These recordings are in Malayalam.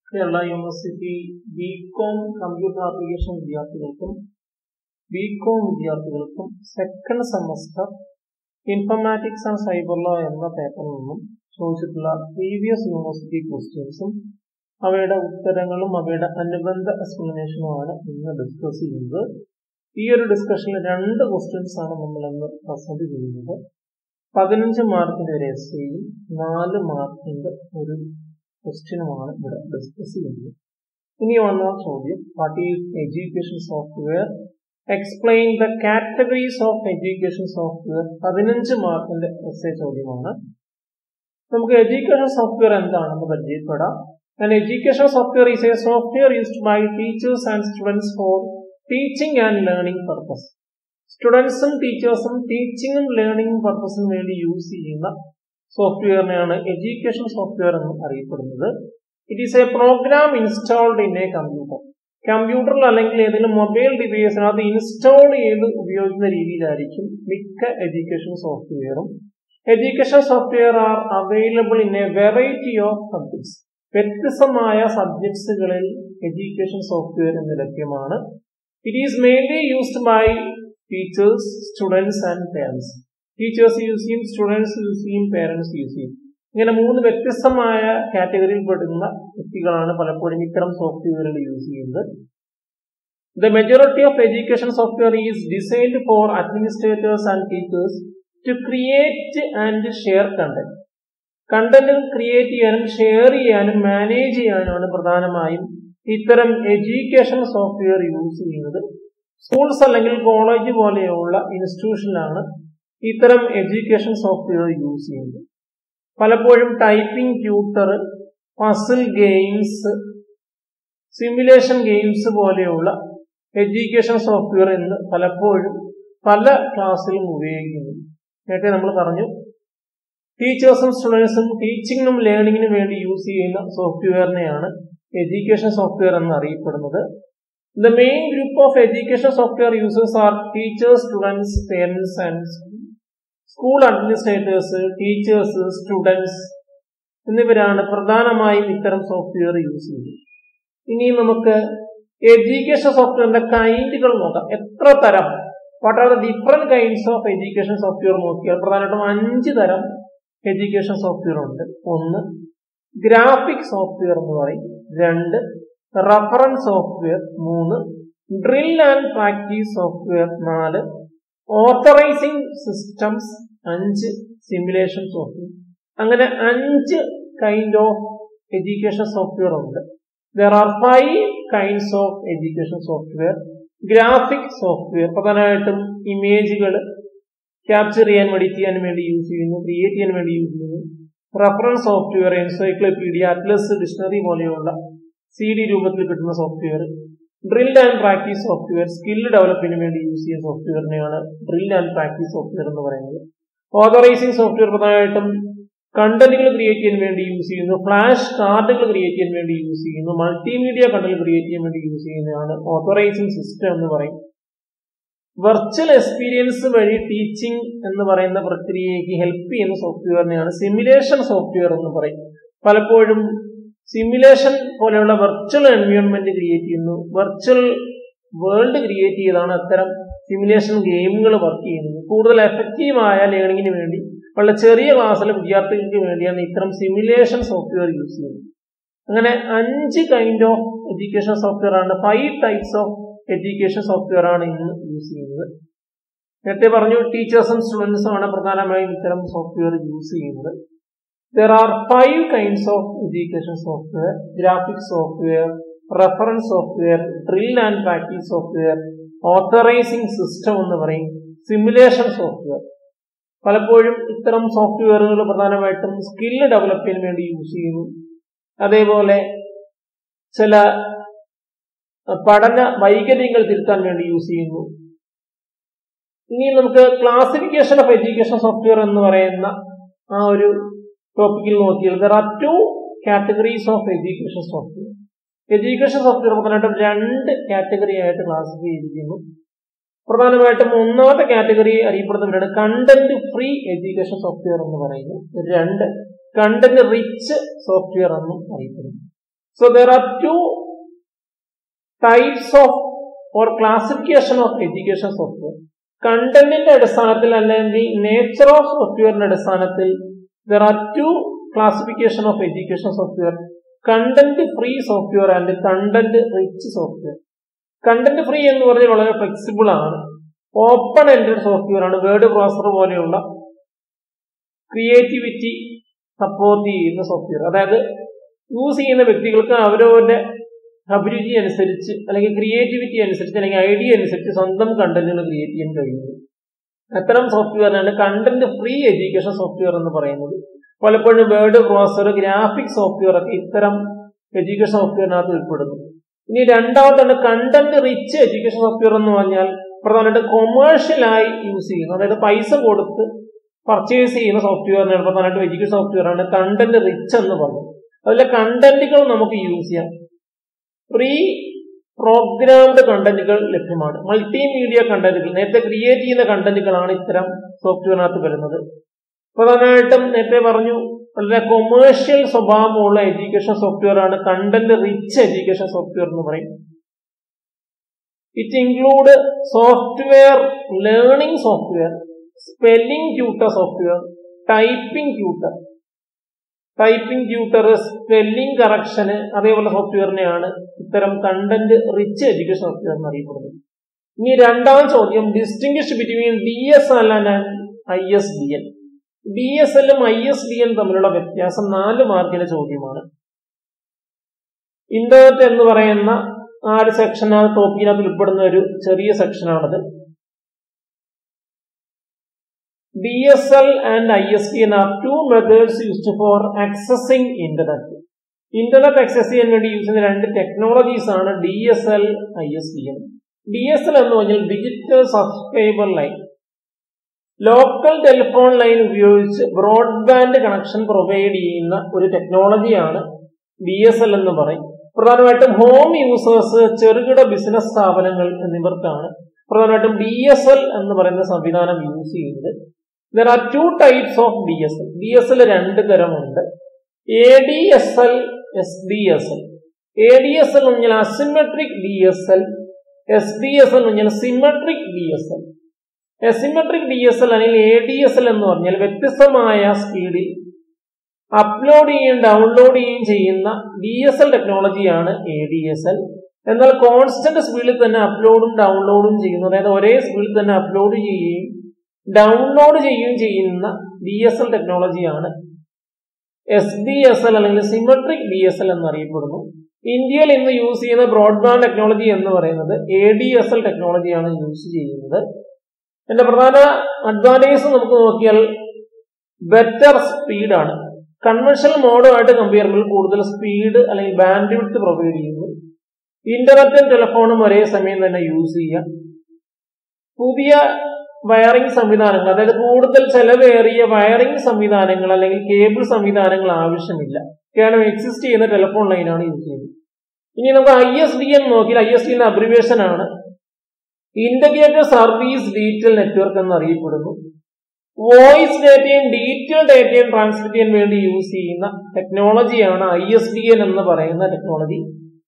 Kerala university BCom computer application വിദ്യാർത്ഥികൾക്കും ബികോം വിദ്യാർത്ഥികൾക്കും second semester informatics and cyber law എന്ന പേപ്പറിൽ നിന്നും ചോദിച്ചിട്ടുള്ള പ്രീവിയസ് യൂണിവേഴ്സിറ്റി ക്വസ്റ്റ്യൻസും അവയുടെ ഉത്തരങ്ങളും അവയുടെ അനുബന്ധ എക്സ്പ്ലനേഷനുമാണ് ഇന്ന് ഡിസ്കസ് ചെയ്യുന്നത് ഈ ഒരു ഡിസ്കഷനിൽ രണ്ട് ക്വസ്റ്റ്യൻസ് ആണ് നമ്മൾ ഇന്ന് പ്രസന്റ് ചെയ്യുന്നത് പതിനഞ്ച് മാർക്കിന്റെ ഒരു എസ്സേയും നാല് മാർക്കിന്റെ ഒരു ക്വസ്റ്റ്യനുമാണ് ഇവിടെ ഡിസ്കസ് ചെയ്യുന്നത് ഇനി വന്ന ചോദ്യം what is education software explain the categories of education software പതിനഞ്ച് മാർക്കിന്റെ എസ്സേ ചോദ്യമാണ് നമുക്ക് എഡ്യൂക്കേഷൻ സോഫ്റ്റ്വെയർ എന്താണെന്ന് പരിചയപ്പെടാം An educational software is a software used by teachers and students for teaching and learning purpose. സ്റ്റുഡൻസും ടീച്ചേഴ്സും ടീച്ചിങ്ങും ലേണിംഗും പർപ്പസിന് വേണ്ടി യൂസ് ചെയ്യുന്ന സോഫ്റ്റ്വെയറിനെയാണ് എഡ്യൂക്കേഷൻ സോഫ്റ്റ്വെയർ എന്ന് അറിയപ്പെടുന്നത് it is a program installed in a computer കമ്പ്യൂട്ടറിൽ അല്ലെങ്കിൽ ഏതെങ്കിലും മൊബൈൽ ഡിവൈസിന് അത് ഇൻസ്റ്റാൾ ചെയ്ത് ഉപയോഗിക്കുന്ന രീതിയിലായിരിക്കും മിക്ക എഡ്യൂക്കേഷൻ സോഫ്റ്റ്വെയറും education software are available in a variety of subjects വ്യത്യസ്തമായ സബ്ജക്ട്സുകളിൽ എഡ്യൂക്കേഷൻ സോഫ്റ്റ്വെയർ എന്ന് ലഭ്യമാണ് it is mainly used by teachers students and parents teachers use ചെയ്യും സ്റ്റുഡൻസ് യൂസ് ചെയ്യും പേരൻസ് യൂസ് ചെയ്യും ഇങ്ങനെ മൂന്ന് വ്യത്യസ്തമായ കാറ്റഗറിയിൽ പെടുന്ന വ്യക്തികളാണ് പലപ്പോഴും ഇത്തരം സോഫ്റ്റ്വെയറുകൾ യൂസ് ചെയ്യുന്നത് the majority of education software is designed for administrators and teachers to create and share content കണ്ടന്റുകൾ ക്രിയേറ്റ് ചെയ്യാനും ഷെയർ ചെയ്യാനും മാനേജ് ചെയ്യാനുമാണ് പ്രധാനമായും ഇത്തരം എഡ്യൂക്കേഷൻ സോഫ്റ്റ്വെയർ യൂസ് ചെയ്യുന്നത് സ്കൂൾസ് അല്ലെങ്കിൽ കോളേജ് പോലെയുള്ള ഇൻസ്റ്റിറ്റ്യൂഷനിലാണ് ഇത്തരം എഡ്യൂക്കേഷൻ സോഫ്റ്റ്വെയർ യൂസ് ചെയ്യുന്നത് പലപ്പോഴും typing tutor puzzle games simulation games പോലെയുള്ള എഡ്യൂക്കേഷൻ സോഫ്റ്റ്വെയർ എന്ന് പലപ്പോഴും പല ക്ലാസ്സിലും ഉപയോഗിക്കുന്നു നേരത്തെ നമ്മൾ പറഞ്ഞു ടീച്ചേഴ്സും സ്റ്റുഡൻസും ടീച്ചിങ്ങിനും ലേണിങ്ങിനും വേണ്ടി യൂസ് ചെയ്യുന്ന സോഫ്റ്റ്വെയറിനെയാണ് എഡ്യൂക്കേഷൻ സോഫ്റ്റ്വെയർ എന്ന് അറിയപ്പെടുന്നത് the main group of education software users are teachers students parents and school administrators teachers students എന്നിവരാണ് പ്രധാനമായും ഇത്തരം സോഫ്റ്റ്വെയർ യൂസ് ചെയ്യുന്നത് ഇനി നമുക്ക് എഡ്യൂക്കേഷൻ സോഫ്റ്റ്വെയറിന്റെ കൈൻഡുകൾ നോക്കാം എത്ര തരം what are the different kinds of education software നോക്കിയാൽ പ്രധാനമായിട്ടും അഞ്ച് തരം എഡ്യൂക്കേഷൻ സോഫ്റ്റ്വെയർ ഉണ്ട് ഒന്ന് ഗ്രാഫിക് സോഫ്റ്റ്വെയർ എന്ന് പറയും രണ്ട് റഫറൻസ് സോഫ്റ്റ്വെയർ മൂന്ന് ഡ്രിൽ ആൻഡ് പ്രാക്ടീസ് സോഫ്റ്റ്വെയർ നാല് ഓത്തറൈസിംഗ് സിസ്റ്റംസ് അഞ്ച് സിമുലേഷൻ സോഫ്റ്റ്വെയർ അങ്ങനെ അഞ്ച് കൈൻഡ് ഓഫ് എഡ്യൂക്കേഷൻ സോഫ്റ്റ്വെയർ ഉണ്ട് there are five kinds of education software graphic software പ്രധാനമായിട്ടും ഇമേജുകൾ ക്യാപ്ചർ ചെയ്യാൻ എഡിറ്റ് ചെയ്യാൻ വേണ്ടി യൂസ് ചെയ്യുന്നു ക്രിയേറ്റ് ചെയ്യാൻ വേണ്ടി യൂസ് ചെയ്യുന്നു reference software encyclopedia atlas dictionary പോലെയുള്ള സി ഡി രൂപത്തിൽ കിട്ടുന്ന software drill and practice software skill ഡെവലപ്പിന് വേണ്ടി യൂസ് ചെയ്യുന്ന സോഫ്റ്റ്വെയറിനെയാണ് ഡ്രിൽ ആൻഡ് പ്രാക്ടീസ് സോഫ്റ്റ്വെയർ എന്ന് പറയുന്നത് ഓതറൈസിംഗ് സോഫ്റ്റ്വെയർ പ്രധാനമായിട്ടും കണ്ടന്റുകൾ ക്രിയേറ്റ് ചെയ്യാൻ വേണ്ടി യൂസ് ചെയ്യുന്നു ഫ്ലാഷ് കാർഡുകൾ ക്രിയേറ്റ് ചെയ്യാൻ വേണ്ടി യൂസ് ചെയ്യുന്നു മൾട്ടിമീഡിയ കണ്ടന്റ് ക്രിയേറ്റ് ചെയ്യാൻ വേണ്ടി യൂസ് ചെയ്യുന്നതാണ് ഓതറൈസിംഗ് സിസ്റ്റം എന്ന് പറയും വെർച്വൽ എക്സ്പീരിയൻസ് വഴി ടീച്ചിങ് എന്ന് പറയുന്ന പ്രക്രിയയ്ക്ക് ഹെൽപ്പ് ചെയ്യുന്ന സോഫ്റ്റ്വെയറിനെയാണ് സിമുലേഷൻ സോഫ്റ്റ്വെയർ എന്ന് പറയും പലപ്പോഴും സിമുലേഷൻ പോലെയുള്ള വെർച്വൽ എൻവയോൺമെന്റ് ക്രിയേറ്റ് ചെയ്യുന്നു വെർച്വൽ വേൾഡ് ക്രിയേറ്റ് ചെയ്താണ് അത്തരം സിമുലേഷൻ ഗെയിമുകൾ വർക്ക് ചെയ്യുന്നത് കൂടുതൽ എഫക്റ്റീവായ ലേണിങ്ങിന് വേണ്ടി വളരെ ചെറിയ ക്ലാസ്സിലെ വിദ്യാർത്ഥികൾക്ക് വേണ്ടിയാണ് ഇത്തരം സിമുലേഷൻ സോഫ്റ്റ്വെയർ യൂസ് ചെയ്യുന്നത് അങ്ങനെ അഞ്ച് കൈൻഡ് ഓഫ് എഡ്യൂക്കേഷൻ സോഫ്റ്റ്വെയർ ആണ് five types of education software ആണ് ഇന്ന് യൂസ് ചെയ്യുന്നത് നേരത്തെ പറഞ്ഞു ടീച്ചേഴ്സും സ്റ്റുഡൻസും ആണ് പ്രധാനമായും ഇത്തരം സോഫ്റ്റ്വെയർ യൂസ് ചെയ്യുന്നത് there are five kinds of education software graphic software reference software drill and practice software authorising system എന്ന് പറയും സിമുലേഷൻ സോഫ്റ്റ്വെയർ പലപ്പോഴും ഇത്തരം സോഫ്റ്റ്വെയറുകൾ പ്രധാനമായിട്ടും സ്കില്ല് ഡെവലപ്പ് ചെയ്യാൻ വേണ്ടി യൂസ് ചെയ്യുന്നു അതേപോലെ ചില പഠന വൈകല്യങ്ങൾ തിരുത്താൻ വേണ്ടി യൂസ് ചെയ്യുന്നു ഇനി നമുക്ക് ക്ലാസിഫിക്കേഷൻ ഓഫ് എഡ്യൂക്കേഷൻ സോഫ്റ്റ്വെയർ എന്ന് പറയുന്ന ആ ഒരു ടോപ്പിക്കിൽ നോക്കിയാൽ there are two categories of education software education software പ്രധാനമായിട്ടും രണ്ട് കാറ്റഗറി ആയിട്ട് ക്ലാസിഫൈ ചെയ്തിരിക്കുന്നു പ്രധാനമായിട്ടും ഒന്നാമത്തെ കാറ്റഗറി അറിയപ്പെടുന്നവരാണ് കണ്ടന്റ് ഫ്രീ എഡ്യൂക്കേഷൻ സോഫ്റ്റ്വെയർ എന്ന് പറയുന്നു രണ്ട് കണ്ടന്റ് റിച്ച് സോഫ്റ്റ്വെയർ എന്നും അറിയപ്പെടുന്നു so there are two types of or classification of education software കണ്ടന്റിന്റെ അടിസ്ഥാനത്തിൽ അല്ലെങ്കിൽ നേച്ചർ ഓഫ് സോഫ്റ്റ്വെയറിന്റെ അടിസ്ഥാനത്തിൽ there are two classification of education software content free software and content rich software content free എന്ന് പറഞ്ഞാൽ വളരെ ഫ്ലെക്സിബിൾ ആണ് ഓപ്പൺ എൻഡഡ് സോഫ്റ്റ്വെയർ ആണ് വേർഡ് പ്രോസസർ പോലെയുള്ള ക്രിയേറ്റിവിറ്റി സപ്പോർട്ട് ചെയ്യുന്ന സോഫ്റ്റ്വെയർ അതായത് യൂസ് ചെയ്യുന്ന വ്യക്തികൾക്ക് അവരവരുടെ അഭിരുചി അനുസരിച്ച് അല്ലെങ്കിൽ ക്രിയേറ്റിവിറ്റി അനുസരിച്ച് അല്ലെങ്കിൽ ഐഡിയ അനുസരിച്ച് സ്വന്തം കണ്ടന്റുകൾ ക്രിയേറ്റ് ചെയ്യാൻ കഴിയുന്നു അത്തരം സോഫ്റ്റ്വെയറിനാണ് കണ്ടന്റ് ഫ്രീ എഡ്യൂക്കേഷൻ സോഫ്റ്റ്വെയർ എന്ന് പറയുന്നത് പലപ്പോഴും വേർഡ് പ്രോസസർ ഗ്രാഫിക് സോഫ്റ്റ്വെയർ ഒക്കെ ഇത്തരം എഡ്യൂക്കേഷൻ സോഫ്റ്റ്വെയറിനകത്ത് ഉൾപ്പെടുന്നു ഇനി രണ്ടാമതാണ് കണ്ടന്റ് റിച്ച് എഡ്യൂക്കേഷൻ സോഫ്റ്റ്വെയർ എന്ന് പറഞ്ഞാൽ പ്രധാനമായിട്ട് കൊമേഴ്ഷ്യലായി യൂസ് ചെയ്യുന്നു അതായത് പൈസ കൊടുത്ത് പർച്ചേസ് ചെയ്യുന്ന സോഫ്റ്റ്വെയറിനാണ് പ്രധാനമായിട്ടും എഡ്യൂക്കേഷൻ സോഫ്റ്റ്വെയർ ആണ് കണ്ടന്റ് റിച്ച് എന്ന് പറയുന്നത് അതിലെ കണ്ടന്റുകൾ നമുക്ക് യൂസ് ചെയ്യാം പ്രീ പ്രോഗ്രാംഡ് കണ്ടന്റുകൾ ലഭ്യമാണ് മൾട്ടിമീഡിയ കണ്ടന്റുകൾ നേരത്തെ ക്രിയേറ്റ് ചെയ്യുന്ന കണ്ടന്റുകളാണ് ഇത്തരം സോഫ്റ്റ്വെയറിനകത്ത് വരുന്നത് പ്രധാനമായിട്ടും നേരത്തെ പറഞ്ഞു വളരെ കൊമേഴ്ഷ്യൽ സ്വഭാവമുള്ള എഡ്യൂക്കേഷൻ സോഫ്റ്റ്വെയർ ആണ് കണ്ടന്റ് റിച്ച് എഡ്യൂക്കേഷൻ സോഫ്റ്റ്വെയർ എന്ന് പറയും it include software learning software spelling tutor software typing tutor typing tutor spelling കറക്ഷന് അതേപോലെ സോഫ്റ്റ്വെയറിനെയാണ് ഇത്തരം കണ്ടന്റ് റിച്ച് എഡ്യൂക്കേഷൻ സോഫ്റ്റ്വെയർ എന്ന് അറിയപ്പെടുന്നത് ഇനി രണ്ടാം ചോദ്യം distinguish between D S L and I S D L D S എല്ലും ഐ എസ് ഡി എൽ തമ്മിലുള്ള വ്യത്യാസം നാല് മാർക്കിന്റെ ചോദ്യമാണ് ഇന്റർനെറ്റ് എന്ന് പറയുന്ന ആ ഒരു സെക്ഷൻ ആ ടോപ്പിക്കിനകത്ത് ഉൾപ്പെടുന്ന ഒരു ചെറിയ സെക്ഷനാണത് DSL and ISDN are two methods used for accessing internet. Internet access ചെയ്യാൻ വേണ്ടി യൂസ് ചെയ്യുന്ന രണ്ട് ടെക്നോളജീസ് ആണ് D S L I S D N D S L എന്ന് പറഞ്ഞാൽ digital subscriber line local telephone line ഉപയോഗിച്ച് ബ്രോഡ്ബാൻഡ് കണക്ഷൻ പ്രൊവൈഡ് ചെയ്യുന്ന ഒരു ടെക്നോളജിയാണ് ഡി എസ് എൽ എന്ന് പറയും പ്രധാനമായിട്ടും ഹോം യൂസേഴ്സ് ചെറുകിട ബിസിനസ് സ്ഥാപനങ്ങൾ എന്നിവർക്കാണ് പ്രധാനമായിട്ടും ഡി എസ് എൽ എന്ന് പറയുന്ന സംവിധാനം യൂസ് ചെയ്യുന്നത് there are two types of D S L D S L രണ്ട് തരമുണ്ട് A D S L S D S L A D S L എന്ന് പറഞ്ഞാൽ asymmetric D S L S D S L എന്ന് പറഞ്ഞാൽ symmetric D S L asymmetric D S L അല്ലെങ്കിൽ എ ഡി എസ് എൽ എന്ന് പറഞ്ഞാൽ വ്യത്യസ്തമായ സ്പീഡിൽ അപ്ലോഡ് ചെയ്യുകയും ഡൗൺലോഡ് ചെയ്യുകയും ചെയ്യുന്ന ഡി എസ് എൽ ടെക്നോളജിയാണ് എ ഡി എസ് എൽ എന്നാൽ കോൺസ്റ്റന്റ് സ്പീഡിൽ തന്നെ അപ്ലോഡും ഡൗൺലോഡും ചെയ്യുന്നു അതായത് ഒരേ സ്പീഡിൽ തന്നെ അപ്ലോഡ് ചെയ്യുകയും ഡൗൺലോഡ് ചെയ്യുകയും ചെയ്യുന്ന ഡി എസ് എൽ ടെക്നോളജിയാണ് എസ് ഡി എസ് എൽ അല്ലെങ്കിൽ സിമെട്രിക് ഡി എസ് എൽ എന്നറിയപ്പെടുന്നു ഇന്ത്യയിൽ ഇന്ന് യൂസ് ചെയ്യുന്ന ബ്രോഡ്ബാൻഡ് ടെക്നോളജി എന്ന് പറയുന്നത് എ ഡി എസ് എൽ ടെക്നോളജിയാണ് യൂസ് ചെയ്യുന്നത് എന്റെ പ്രധാന അഡ്വാൻറ്റേജ് നമുക്ക് നോക്കിയാൽ ബെറ്റർ സ്പീഡാണ് കൺവെൻഷണൽ മോഡുമായിട്ട് കമ്പയർ ചെയ്യുമ്പോൾ കൂടുതൽ സ്പീഡ് അല്ലെങ്കിൽ ബാൻഡ് വിഡ്ത്ത് പ്രൊവൈഡ് ചെയ്യുന്നു ഇന്റർനെറ്റും ടെലിഫോണും ഒരേ സമയം തന്നെ യൂസ് ചെയ്യാം പുതിയ വയറിംഗ് സംവിധാനങ്ങൾ അതായത് കൂടുതൽ ചെലവേറിയ വയറിംഗ് സംവിധാനങ്ങൾ അല്ലെങ്കിൽ കേബിൾ സംവിധാനങ്ങൾ ആവശ്യമില്ല കാരണം എക്സിസ്റ്റ് ചെയ്യുന്ന ടെലിഫോൺ ലൈനാണ് യൂസ് ചെയ്യുന്നത് ഇനി നമുക്ക് ഐ എസ് ഡി എൻ നോക്കിയാൽ ഐ എസ് ഡി എന്ന അബ്രിവേഷൻ ആണ് ഇന്റഗ്രേറ്റഡ് സർവീസ് ഡീറ്റെയിൽ നെറ്റ്വർക്ക് എന്ന് അറിയപ്പെടുന്നു വോയിസ് ഡേറ്റയും ഡീറ്റെയിൽ ഡേറ്റയും ട്രാൻസ്മിറ്റ് ചെയ്യാൻ വേണ്ടി യൂസ് ചെയ്യുന്ന ടെക്നോളജിയാണ് ഐ എസ് ഡി എൻ എന്ന് പറയുന്ന ടെക്നോളജി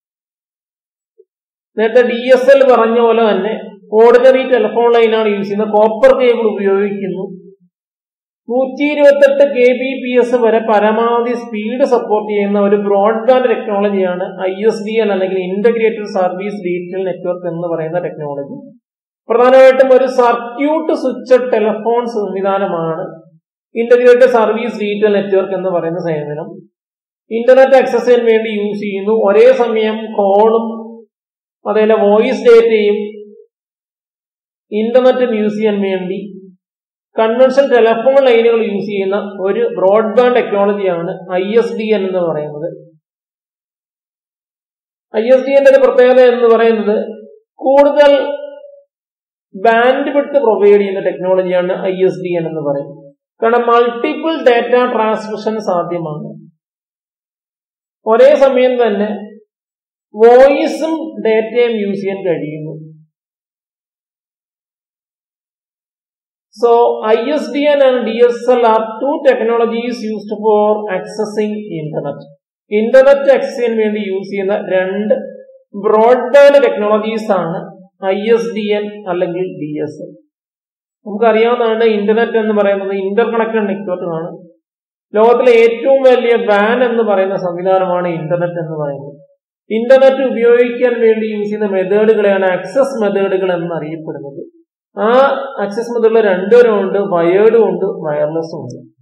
നേരത്തെ ഡി എസ് എൽ പറഞ്ഞ പോലെ തന്നെ ഓർഡിനറി ടെലിഫോൺ ലൈനാണ് യൂസ് ചെയ്യുന്നത് കോപ്പർ കേബിൾ ഉപയോഗിക്കുന്നു നൂറ്റി ഇരുപത്തെട്ട് കെ ബി പി എസ് വരെ പരമാവധി സ്പീഡ് സപ്പോർട്ട് ചെയ്യുന്ന ഒരു ബ്രോഡ്ബാൻഡ് ടെക്നോളജിയാണ് ഐ എസ് ഡി എൻ അല്ലെങ്കിൽ ഇന്റഗ്രേറ്റഡ് സർവീസ് ഡീറ്റെയിൽ നെറ്റ്വർക്ക് എന്ന് പറയുന്ന ടെക്നോളജി പ്രധാനമായിട്ടും ഒരു സർക്യൂട്ട് സ്വിച്ച് ടെലിഫോൺ സംവിധാനമാണ് ഇന്റഗ്രേറ്റഡ് സർവീസ് ഡീറ്റെയിൽ നെറ്റ്വർക്ക് എന്ന് പറയുന്ന സേവനം ഇന്റർനെറ്റ് ആക്സസ് ചെയ്യാൻ വേണ്ടി യൂസ് ചെയ്യുന്നു ഒരേ സമയം കോളും അതേപോലെ വോയിസ് ഡേറ്റയും ഇന്റർനെറ്റും യൂസ് ചെയ്യാൻ വേണ്ടി കൺവെൻഷൻ ടെലിഫോൺ ലൈനുകൾ യൂസ് ചെയ്യുന്ന ഒരു ബ്രോഡ്ബാൻഡ് ടെക്നോളജിയാണ് ഐ എസ് ഡി എൻ എന്ന് പറയുന്നത് ഐ എസ് ഡി എൻ്റെ ഒരു പ്രത്യേകത എന്ന് പറയുന്നത് കൂടുതൽ ബാൻഡ് വിട്ട് പ്രൊവൈഡ് ചെയ്യുന്ന ടെക്നോളജിയാണ് ഐ എസ് ഡി എൻ എന്ന് പറയുന്നത് കാരണം മൾട്ടിപ്പിൾ ഡാറ്റ ട്രാൻസ്മിഷൻ സാധ്യമാണ് ഒരേ സമയം തന്നെ വോയിസും ഡേറ്റയും യൂസ് ചെയ്യാൻ കഴിയുന്നു So ISDN and DSL are two technologies used for accessing internet. Internet access ചെയ്യാൻ വേണ്ടി യൂസ് ചെയ്യുന്ന രണ്ട് ബ്രോഡ്ബാൻഡ് ടെക്നോളജീസ് ആണ് ഐ എസ് ഡി എൻ അല്ലെങ്കിൽ ഡി എസ് എൽ നമുക്കറിയാവുന്നതാണ് ഇന്റർനെറ്റ് എന്ന് പറയുന്നത് ഇന്റർ കണക്റ്റഡ് നെറ്റ്വർക്ക് ആണ് ലോകത്തിലെ ഏറ്റവും വലിയ വാൻ എന്ന് പറയുന്ന സംവിധാനമാണ് ഇന്റർനെറ്റ് എന്ന് പറയുന്നത് ഇന്റർനെറ്റ് ഉപയോഗിക്കാൻ വേണ്ടി യൂസ് ചെയ്യുന്ന മെത്തേഡുകളെയാണ് ആക്സസ് മെത്തേഡുകൾ എന്ന് അറിയപ്പെടുന്നത് ആ ആക്സസ് മെത്തേഡിൽ രണ്ടുപേരും ഉണ്ട് വയേർഡും ഉണ്ട് വയർലെസ്സും ഉണ്ട്